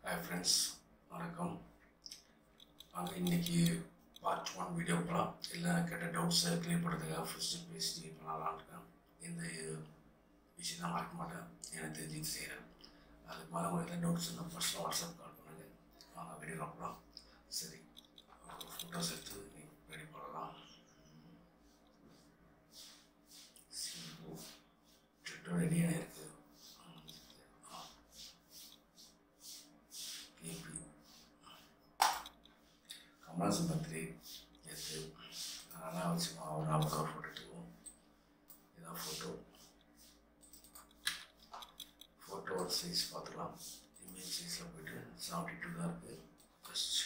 Hi friends வணக்கம் வாங்க இன்னைக்கு பார்ட் ஒன் வீடியோ போகலாம் எல்லாம் கேட்ட டவுட்ஸை க்ளியர் பண்ணுறதுக்காக ஃபஸ்ட்டு பேசி பண்ணலாம்னு இருக்கேன் இந்த விஷயம் நான் மறக்க மாட்டேன் எனக்கு தெரிஞ்சு செய்கிறேன் அதுக்கு மேலே உங்களுக்கு எதாவது டவுட்ஸ் இருந்தால் ஃபஸ்ட்டு வாட்ஸ்அப் கால் பண்ணுங்கள் வாங்க வீடியோ போகலாம் சரி ஃபோட்டோஸ் எடுத்து ரெடி பண்ணலாம் ரெடியாக இருக்குது கேபி கமலாசன் பர்த்டே எடுத்து அதெல்லாம் வச்சுக்கோம் அவர் நாற்பது ஒரு ஃபோட்டோ எடுத்துக்குவோம் இதான் ஃபோட்டோ ஃபோட்டோ சைஸ் பார்த்துக்கலாம் இமேஜ் சைஸில் போயிட்டு செவன்ட்டி டூ தான் இருக்குது ஃபஸ்ட்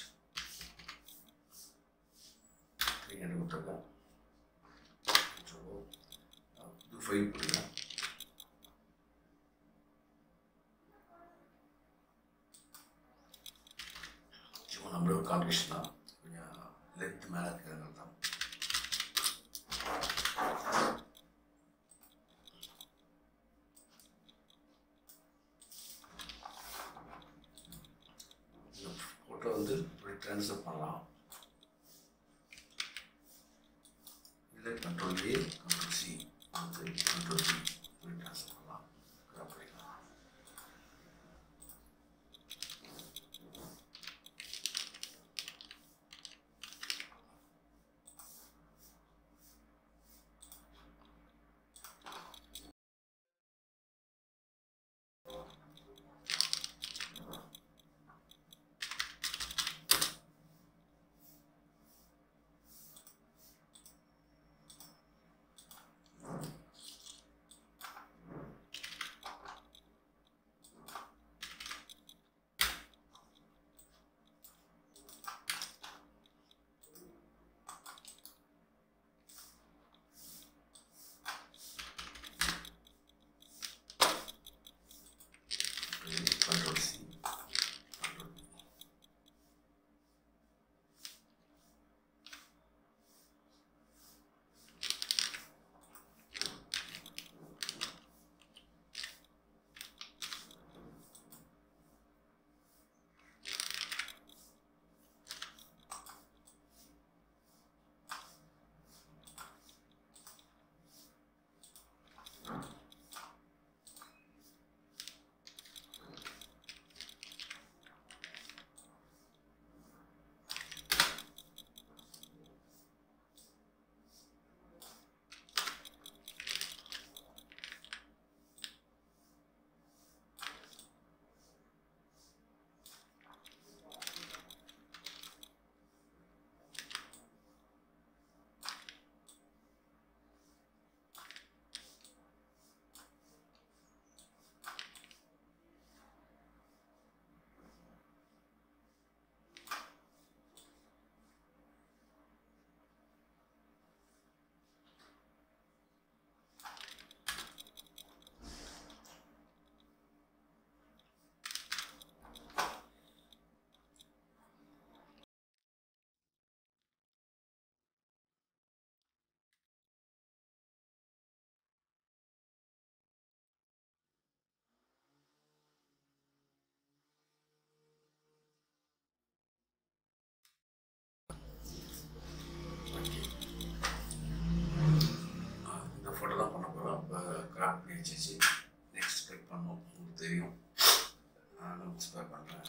த்ரீ ஹண்ட்ரட் கொடுத்துருக்கேன் டூ ஃபைவ் கொடுக்குறேன் சும்மா நம்மளோட காம்படிஷன் தான் கொஞ்சம் லென்த் மேலே இருக்கிறதுனால தான் இந்த ஃபோட்டோ வந்து இப்படி ட்ரான்ஸ்ஃபர் பண்ணலாம் இல்லை கண்ட்ரோல் ஏ கண்ட்ரோல் சி வந்து கண்ட்ரோல் சி இப்படி ட்ரான்ஸ்ஃபர் பண்ணலாம் கிராப் பண்ணிக்கலாம் control C, control V. ஆ, இந்த ஃபோட்டோ தான் பண்ண போகிறோம் இப்போ கிராப் பண்ணி வச்சிச்சு நெக்ஸ்ட் கிளிக் பண்ணோம் உங்களுக்கு தெரியும் நான் எக்ஸ்பேர் பண்ணுறேன்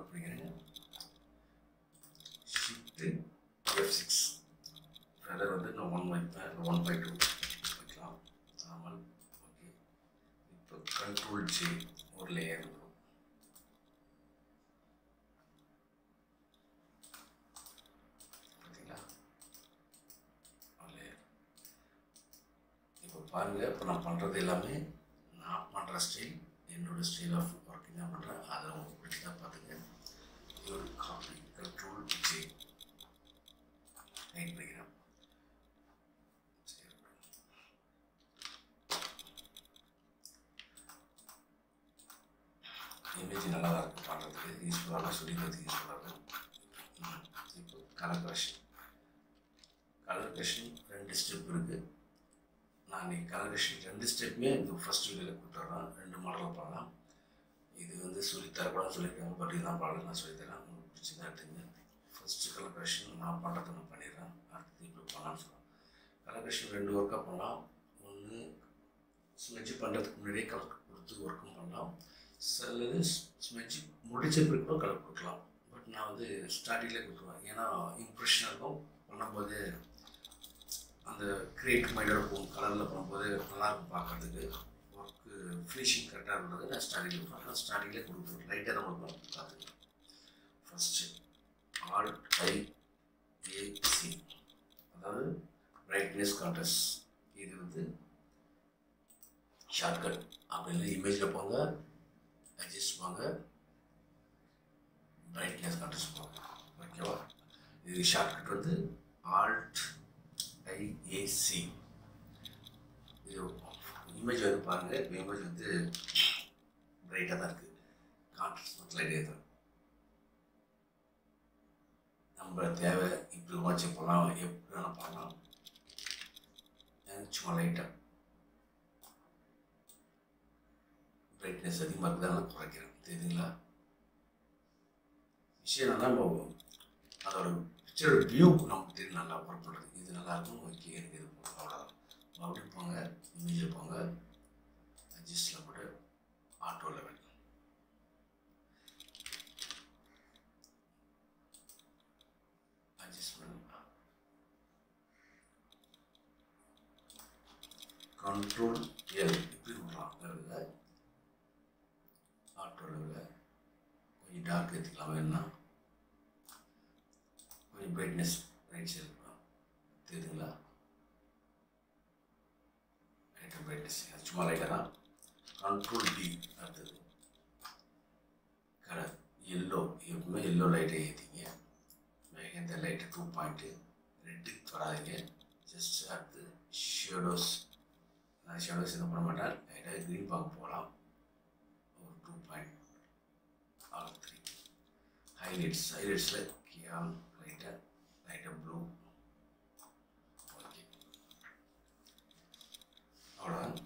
ஒர்க் பண்ணிக்கிறேன் ஷிஃப்ட்டு எஃப் சிக்ஸ் ஃபெதர் வந்து நான் ஒன் வைப்பேன் ஒன் பை டூ வைக்கலாம் நார்மல் ஓகே இப்போ கண்ட்ரோல் ஜே ஒரு லேயர் வரும் பார்த்தீங்களா ஒரு லேயர் இப்போ பாருங்கள் இப்போ நான் பண்ணுறது எல்லாமே நான் பண்ணுற ஸ்டைல் என்னோடய ஸ்டைல் ஆஃப் ஒர்க்கிங் தான் பண்ணுறேன் அதை உங்களுக்கு பிடிச்சதா பார்த்துங்க இது ஒரு காப்பி கண்ட்ரோல் ஜே ரைட் பண்ணிக்கிறேன் சரி இமேஜ் நல்லா தான் இருக்கும் பண்ணுறதுக்கு யூஸ்ஃபுல்லாக சொல்லிக்கிறதுக்கு யூஸ்ஃபுல்லாக இருக்கும் ம், இப்போ கலர் கரெக்ஷன் கலர் கரெக்ஷன் ரெண்டு ஸ்டெப் இருக்குது நான் இன்னைக்கு கலர் கரெக்ஷன் ரெண்டு ஸ்டெப்புமே இந்த ஃபஸ்ட் வீடியோவில் கொடுத்துட்றேன் ரெண்டு மாடலில் பண்ணலாம் இது வந்து சொல்லித்தரக்கூடாது சொல்லியிருக்காங்க பட் இதுதான் பாடல் நான் சொல்லித்தரேன் உங்களுக்கு பிடிச்சதா எடுத்துங்க ஃபஸ்ட்டு கலர் கரெக்ஷன் நான் பண்ணுறதை நான் பண்ணிடுறேன் அடுத்து இப்படி பண்ணலாம்னு சொல்கிறேன் கலர் கரெக்ஷன் ரெண்டு ஒர்க்காக பண்ணலாம் ஒன்று ஸ்மெட்ச் பண்ணுறதுக்கு முன்னாடியே கலர் கொடுத்து ஒர்க்கும் பண்ணலாம் சிலது ஸ்மெட்ச் முடிச்ச பிறகு கூட கலர் கொடுக்கலாம் பட் நான் வந்து ஸ்டார்டிங்லேயே கொடுத்துருவேன் ஏன்னா இம்ப்ரெஷன் இருக்கும் பண்ணும்போது அந்த கிரியேட் மைண்டோட போகும் கலரில் பண்ணும்போது நல்லாயிருக்கும் பார்க்கறதுக்கு ஒர்க்கு ஃபினிஷிங் கரெக்டாக இருந்தது நான் ஸ்டார்டிங்கில் கொடுப்பேன் நான் ஸ்டார்டிங்லேயே கொடுத்துருவேன் லைட்டாக தான் கொடுப்பேன் பார்த்துக்கலாம் ஃபஸ்ட்டு ஆல் ஐ ஏசி அதாவது பிரைட்னஸ் கான்ட்ரஸ் இது வந்து ஷார்ட்கட் அப்படின்னு இமேஜில் போங்க அட்ஜஸ்ட் போங்க பிரைட்னஸ் கான்ட்ரஸ் போங்க ஓகேவா இது ஷார்ட்கட் வந்து ஆல்ட் ஐஏசி இது இமேஜ் வந்து பாருங்கள் இப்போ இமேஜ் வந்து பிரைட்டாக தான் இருக்குது கான்ட்ரஸ்ட் மட்டும் லைட்டாக தான் நம்ம தேவை இப்படி வாட்ச் போகலாம் எப்படி வேணால் பண்ணலாம் சும்மா லைட்டாக பிரைட்னஸ் அதிகமாக இருக்குதா நான் குறைக்கிறேன் தெரியுதுங்களா விஷயம் என்னன்னா நம்ம அதோட பிக்சரோட வியூ நமக்கு தெரியும் நல்லா ஒர்க் பண்ணுறது இது நல்லா இருக்கும் ஓகே எனக்கு இது போகும் அவ்வளோதான் மறுபடியும் போங்க இமேஜில் போங்க அட்ஜஸ்டில் போட்டு auto level adjustment control L இப்படி விடலாம் லெவலில் ஆட்டோ லெவலில் கொஞ்சம் டார்க் ஏற்றிக்கலாம் வேணும்னா கொஞ்சம் பிரைட்னஸ் ரைட் சைடு இருக்கலாம் தெரியுதுங்களா லைட்டாக பிரைட்னஸ் அது சும்மா லைட்டாக தான் கண்ட்ரோல் டி அடுத்தது கலர் எல்லோ எப்பவுமே எல்லோ லைட்டை ஏற்றிங்க இந்த லைட்டு டூ பாயிண்ட்டு ரெட்டு வராதிங்க ஜஸ்ட் அடுத்து ஷேடோஸ் நான் ஷேடோஸ் எதுவும் பண்ண மாட்டேன் லைட்டாக க்ரீன் பார்க்க போகலாம் ஒரு two point or three highlights ஹைலைட்ஸில் கியால் லைட்டாக லைட்டாக ப்ளூ ஓகே அவ்வளோதான்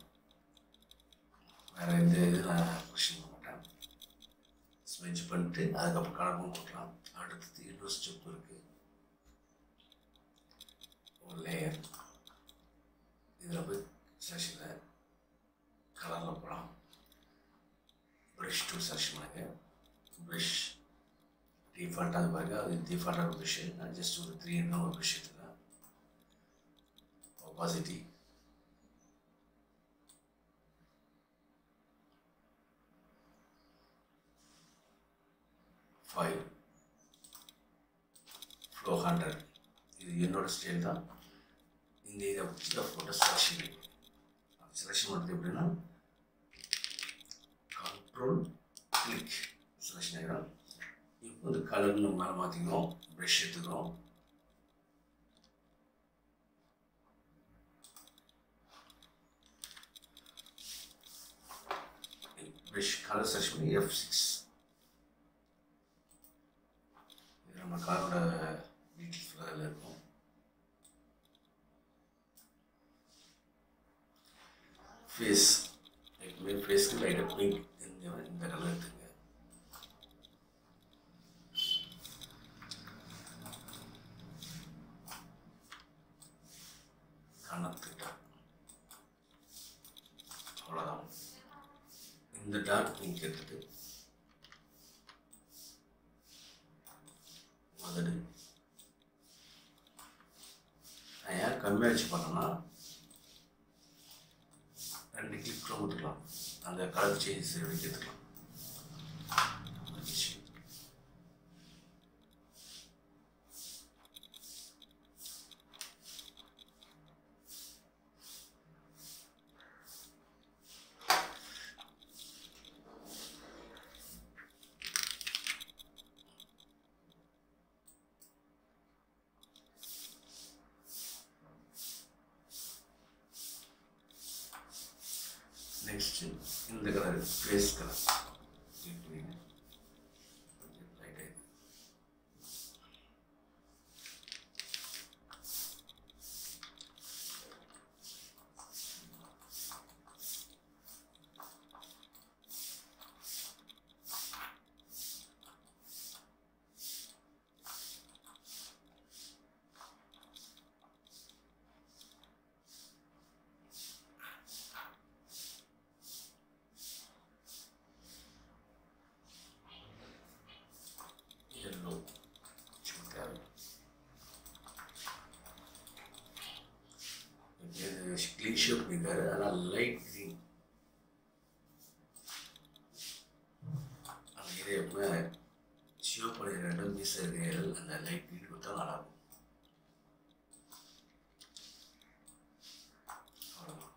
வேறு எந்த இது நான் கொஷின் பண்ண மாட்டேன் ஸ்மெச் பண்ணிட்டு அதுக்கப்புறம் கலரும் கொடுக்கலாம் அடுத்தது இன்னொரு ஸ்டெப் இருக்குது ஒரு லேயர் இதில் போய் செஷனில் கலரில் போகலாம் ப்ரஷ் டூ செஷன் பண்ணுங்க ப்ரஷ் டிஃபால்ட்டாக அது பாருங்க அது டிஃபால்ட்டான ப்ரஷ் நான் ஜஸ்ட் ஒரு த்ரீ என்ன ஒரு ப்ரஷ் எடுத்துக்கிறேன் ஒப்பாசிட்டி ஃபைவ் ஃப்ளோ ஹண்ட்ரட் இது என்னோட ஸ்டைல் தான் இந்த இதை வச்சு தான் ஃபோட்டோ செலெக்ஷன் செலெக்ஷன் பண்ணுறது எப்படின்னா கண்ட்ரோல் கிளிக் செலெக்ஷன் ஆகிடும் இப்போ இந்த கலர் நம்ம மேலே மாற்றிக்கணும் ப்ரஷ் எடுத்துக்கிறோம் ப்ரஷ் கலர் செலக்ட் பண்ணி எஃப் சிக்ஸ் இது நம்ம காரோட டீட்டெயில்ஸ் அதில் இருக்கும் ஃபேஸ் எப்பவுமே ஃபேஸ்க்கு லைட்டாக பிங்க் இந்த இந்த கலர் எடுத்துங்க கணத்துக்கிட்ட அவ்வளோதான் இந்த டார்க் பிங்க் எடுத்துட்டு உதடு நான் ஏன் கம்மியாக வச்சு பண்ணேன்னா ரெண்டு கிளிக் கூட கொடுத்துக்கலாம் அந்த கலர் சேஞ்ச் எடுத்துக்கலாம் நெக்ஸ்ட்டு இந்த கலர் ஃபேஸ் கலர் yellow சுத்தம் இது க்ளீன் ஷேப் பண்ணியிருக்காரு ஆனால் லைட் க்ரீன் அந்த இது எப்பவுமே ஷேப் பண்ணி ரெண்டும் மிஸ் இருக்கிற அந்த லைட் க்ரீன் கொடுத்தா நல்லாயிருக்கும் அவ்வளோதான்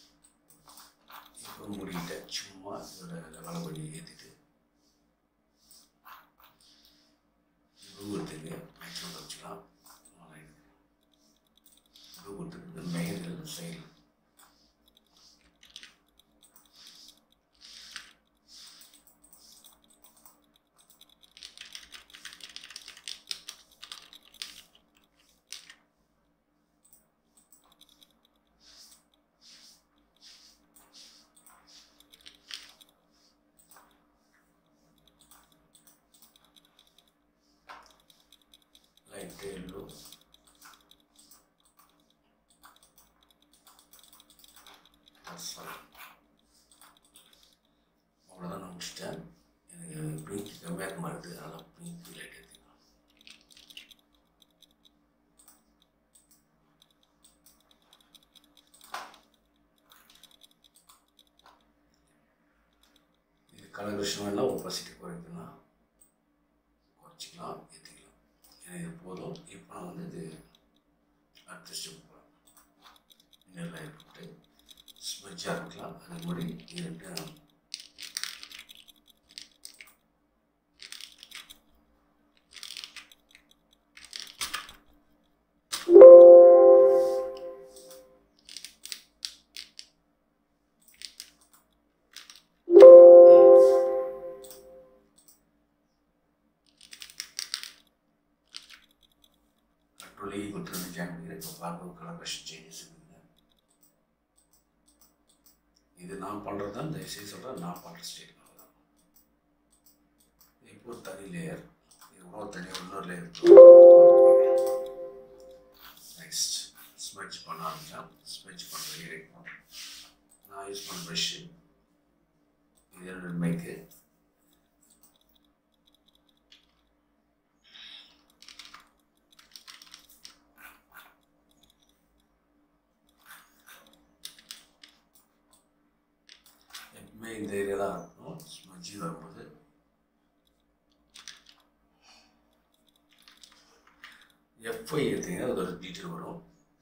இப்போ முடிக்கிட்டேன் சும்மா இதோட லெவலை கொஞ்சம் ஏற்றிட்டு ப்ளூ எடுத்துங்க மேக்ஸிமம் வச்சுக்கலாம் ப்ளூ கொடுத்துருக்கு மெயின் சைடு லைட் எல்லோ அவ்வளோதான் நான் முடிச்சிட்டேன் எனக்கு பிங்க் கம்மியாக மாறுது அதனால் பிங்க் லைட் எடுத்துக்கலாம் இது கலர் விஷயம் வேணால் ஒப்பாசிட்டி குறைக்குன்னா குறைச்சிக்கலாம் ஏற்றிக்கலாம் ஏன்னா இது போதும் இப்போ நான் வந்து இது அடுத்த ஸ்டெப் போகிறேன் நெல் போட்டு ஸ்மெச்சாக இருக்கலாம் அது மாதிரி இது ரெண்டு கண்ட்ரோல் ஈ கொடுத்து ஜாயின் பண்ணிக்கிறேன் இப்போ பார்க்க கலர் ப்ரஷ் சேஞ்சஸ் இருக்குங்க இது நான் பண்ணுறது தான் தயவுசெய்து சொல்கிறேன் நான் பண்ணுற ஸ்டைல் தான் இப்போ ஒரு தனி லேயர் இது கூட ஒரு தனி இன்னொரு லேயர் நெக்ஸ்ட் ஸ்மெச் பண்ண ஆரம்பித்தேன் ஸ்மெச் பண்ணுற ஏரியா நான் யூஸ் பண்ண ப்ரஷ்ஷு இது ரெண்டு மேக்கு எப்பவுமே இந்த ஏரியா தான் இருக்கும் ஸ்மஜ்ஜி வரும்போது எஃப்ஐ எடுத்தீங்கன்னா அது ஒரு டீட்டெயில் வரும்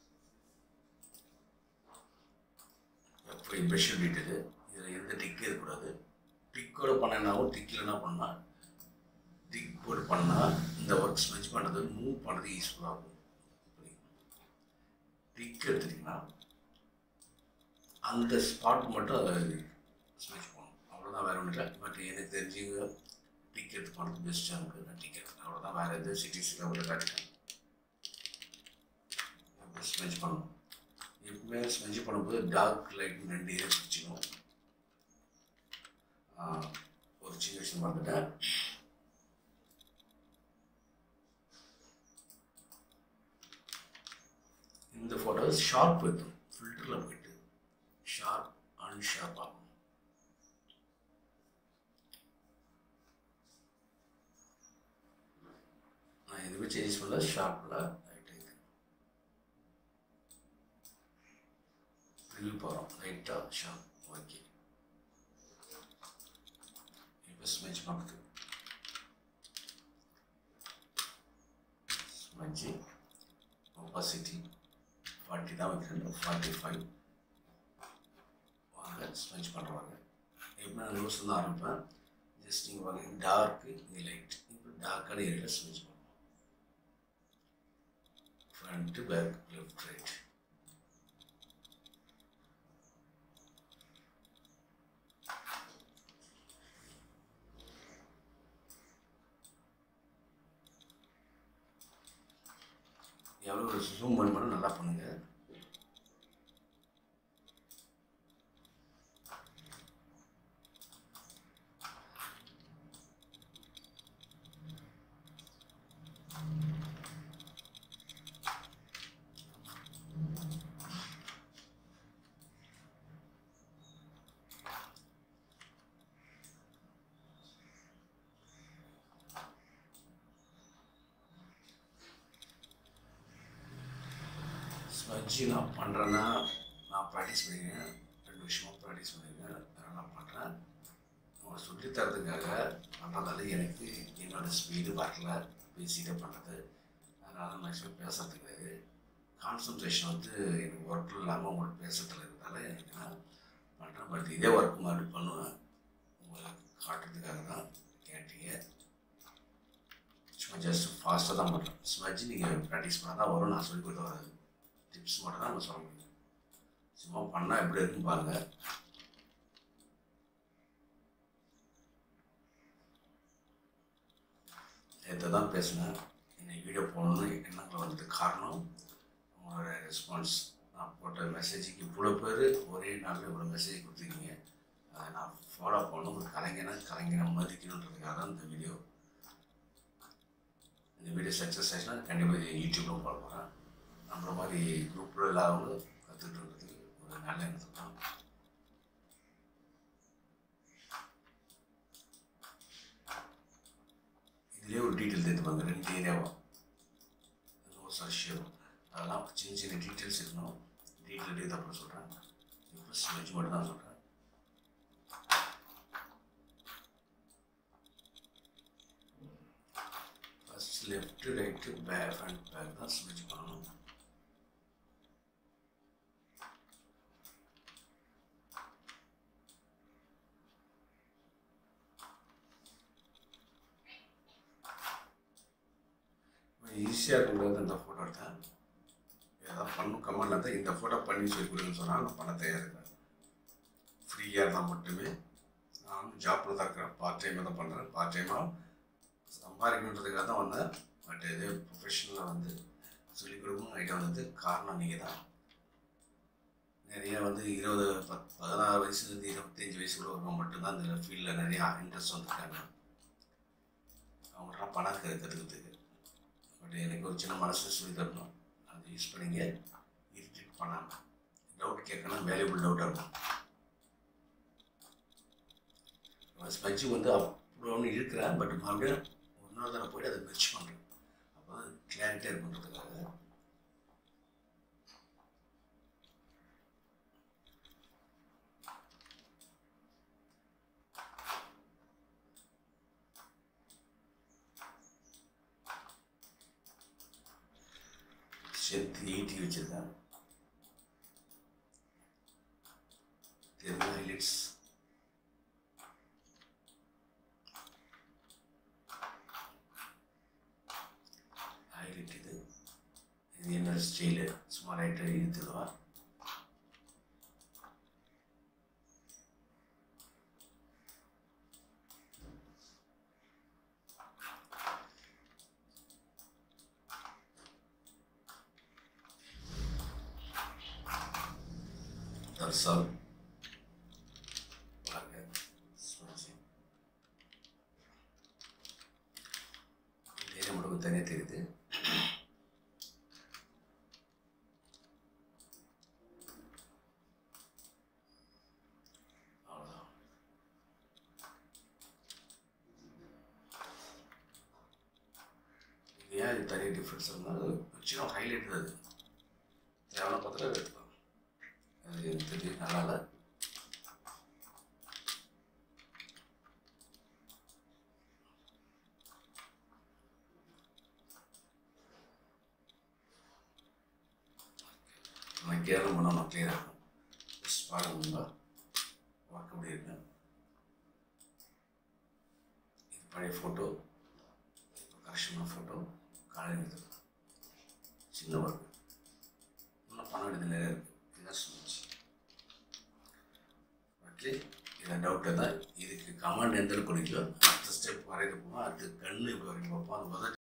எஃப்ஐ ஸ்பெஷல் டீட்டெயிலு இதில் எந்த டிக்கு இருக்கக்கூடாது டிக்கோட பண்ணனாவும் டிக்கில் என்ன பண்ணால் டிக் போட்டு பண்ணால் இந்த ஒர்க் ஸ்மெச் பண்ணுறது மூவ் பண்ணுறது யூஸ்ஃபுல்லாக இருக்கும் டிக் எடுத்துட்டிங்கன்னா அந்த ஸ்பாட் மட்டும் அதை ஸ்மெச் பண்ணும் அவ்வளோதான் வேறு ஒன்றும் இல்லை பட் எனக்கு தெரிஞ்சுங்க டிக்கெட் பண்ணுறது பெஸ்ட்டாக இருக்குது நான் டிக்கெட் அவ்வளோதான் வேறு எது சிட்டிஸுக்கு அவ்வளோ காட்டுறேன் ஸ்மெச் பண்ணணும் எப்பவுமே ஸ்மெச் பண்ணும்போது டார்க் லைட் ரெண்டு ஏரியா பிடிச்சிக்கணும் ஒரு சின்ன விஷயம் பார்த்துட்டேன் இந்த ஃபோட்டோ ஷார்ப் வைக்கணும் ஃபில்டரில் போயிட்டு ஷார்ப் அன்ஷார்ப் ஆகும் நான் எதுவுமே ஷேப் சேஞ்சஸ் பண்ணல ஷார்ப்பில் லைட்டு இது ட்ரில் போகிறோம் லைட்டாக ஷார்ப் ஓகே இப்போ ஸ்மெச் பண்ணுறது ஸ்மெச்சு ஒப்பாசிட்டி ஃபார்ட்டி தான் வைக்கிறேன் ஃபார்ட்டி ஃபைவ் வாங்க ஸ்மெச் பண்ணுறாங்க எப்படி நான் லூஸ் தான் ஆரம்பிப்பேன் ஜஸ்ட் நீங்கள் பாருங்க டார்க்கு இது லைட் இப்போ டார்க்கான ஏரியாவில் ஸ்மெச் பண்ணுவோம் ஃப்ரண்ட்டு பேக் லெஃப்ட் ரைட் எவ்வளோ ஜூம் பண்ணி பண்ண நல்லா பண்ணுங்க ஸ்மஜ்ஜி நான் பண்ணுறேன்னா நான் ப்ராக்டிஸ் பண்ணிக்கிறேன் ரெண்டு விஷயமா ப்ராக்டிஸ் பண்ணியிருக்கேன் அதனால் நான் பண்ணுறேன் அவங்க சொல்லி தரதுக்காக பண்ணுறதால எனக்கு என்னோடய ஸ்பீடு வரல பேசிட்டே பண்ணுறது அதனால் மேக்ஸிமம் பேசுறது கிடையாது கான்சன்ட்ரேஷன் வந்து எனக்கு ஒர்க் இல்லாமல் உங்களுக்கு பேசுறதுல இருந்தால எனக்கு நான் பண்ணுறேன் பட் இதே ஒர்க் மாதிரி பண்ணுவேன் உங்களுக்கு காட்டுறதுக்காக தான் கேட்டீங்க சும்மா ஜஸ்ட் ஃபாஸ்ட்டாக தான் பண்ணுறேன் ஸ்மஜ் நீங்கள் ப்ராக்டிஸ் பண்ணால் தான் வரும் நான் சொல்லி கொடுத்து வராது டிப்ஸ் மட்டும் தான் நம்ம சொல்ல முடியும் சும்மா பண்ணால் எப்படி இருக்குன்னு பாருங்கள் நேற்று தான் பேசினேன் இன்னைக்கு வீடியோ போடணும்னு எண்ணங்கள் வந்தது காரணம் உங்களோட ரெஸ்பான்ஸ் நான் போட்ட மெசேஜுக்கு இவ்வளோ பேர் ஒரே நாளில் இவ்வளோ மெசேஜ் கொடுத்துருக்கீங்க அதை நான் ஃபாலோ பண்ணணும் ஒரு கலைஞனை கலைஞனை மதிக்கணுன்றதுக்காக தான் இந்த வீடியோ இந்த வீடியோ சக்ஸஸ் ஆச்சுன்னா கண்டிப்பாக இது யூடியூப்ல போட போகிறேன் நம்மள மாதிரி குரூப்பில் இல்லாதவங்க கற்றுக்கிட்டு ஒரு நல்ல எண்ணத்தை தான் இதுலேயே ஒரு டீட்டெயில் தெரிஞ்சுப்பாங்க ரெண்டு ஏரியாவா நோஸ் ஷேவ் அதெல்லாம் சின்ன சின்ன டீட்டெயில்ஸ் இருக்கணும் டீட்டெயில் இது அப்புறம் சொல்கிறேன் இப்போ ஸ்மெச் மட்டும் தான் சொல்கிறேன் first left right back front back தான் ஸ்மெச் பண்ணணும் ஈஸியாக இருக்கிறது இந்த ஃபோட்டோ எடுத்தேன் ஏதாவது பண்ணும் கமெண்ட்ல இருந்தால் இந்த ஃபோட்டோ பண்ணி சொல்லி கொடுங்கன்னு சொன்னால் நான் பண்ண தயார் இருக்கேன் ஃப்ரீயாக இருந்தால் மட்டுமே நான் ஜாப்பில் தான் இருக்கிறேன் பார்ட் டைமாக தான் பண்ணுறேன் பார்ட் டைமாக சம்பாதிக்கணுன்றதுக்காக தான் வந்தேன் பட் இதே ப்ரொஃபஷனலாக வந்து சொல்லிக் கொடுக்கணும் ஐடியா வந்தது காரணம் நீங்கள் தான் நிறைய வந்து இருபது பத் பதினாறு வயசுலேருந்து இருபத்தஞ்சி வயசு உள்ளவங்க மட்டும்தான் இந்த ஃபீல்டில் நிறையா இன்ட்ரெஸ்ட் வந்திருக்காங்க அவங்களாம் பணம் கற்றுக்கிறதுக்கு பட் எனக்கு ஒரு சின்ன மனசு சொல்லி தரணும் அதை யூஸ் பண்ணிங்க இரிட்டேட் பண்ணாமல் டவுட் கேட்கணும் வேல்யூபிள் டவுட்டாக இருக்கும் ஸ்பெச்சு வந்து அப்படி ஒன்று இருக்கிறேன் பட் மறுபடியும் இன்னொரு தடவை போய்ட்டு அதை மெர்ச் பண்ணுறேன் அப்போ தான் கிளாரிட்டியாக இருக்குன்றதுக்காக ஸ்ட்ரென்த் எயிட்டி வச்சுருக்கேன் தெரிஞ்ச ஹைலைட்ஸ் ஹைலைட் இது இது என்னோட ஸ்டைலு சும்மா லைட்டாக இழுத்துடுவா That's all. பாருங்க ஸ்மூச்சிங் ஏரியா மட்டும் தனியாக தெரியுது அவ்வளோதான் ஏன் இது தனி டிஃப்ரென்ஸ் இருந்தால் சின்ன ஹைலைட் அது தேவையான பார்த்துட்டு எடுத்துக்கலாம் அது எனக்கு தெரிஞ்சு நல்லா இல்லை நான் கேரளம் பண்ணால் நான் கிளியர் ஆகும் ஜஸ்ட் பாருங்க ஒர்க் எப்படி இருக்கு இது பழைய ஃபோட்டோ இப்போ கரெக்ஷனான ஃபோட்டோ காலையில் எடுத்து சின்ன ஒர்க் இன்னும் பண்ண வேண்டியது நிறைய இருக்குது இதுதான் சொல்லிச்சு ஓகே இதில் டவுட்டு தான் இதுக்கு கமாண்ட் எந்த அளவுக்கு கொடுக்கல அடுத்த ஸ்டெப் வரைது போவோம் அடுத்து கண்ணு இப்போ வரைக்கும் பார்ப்போம் அது உதட்டு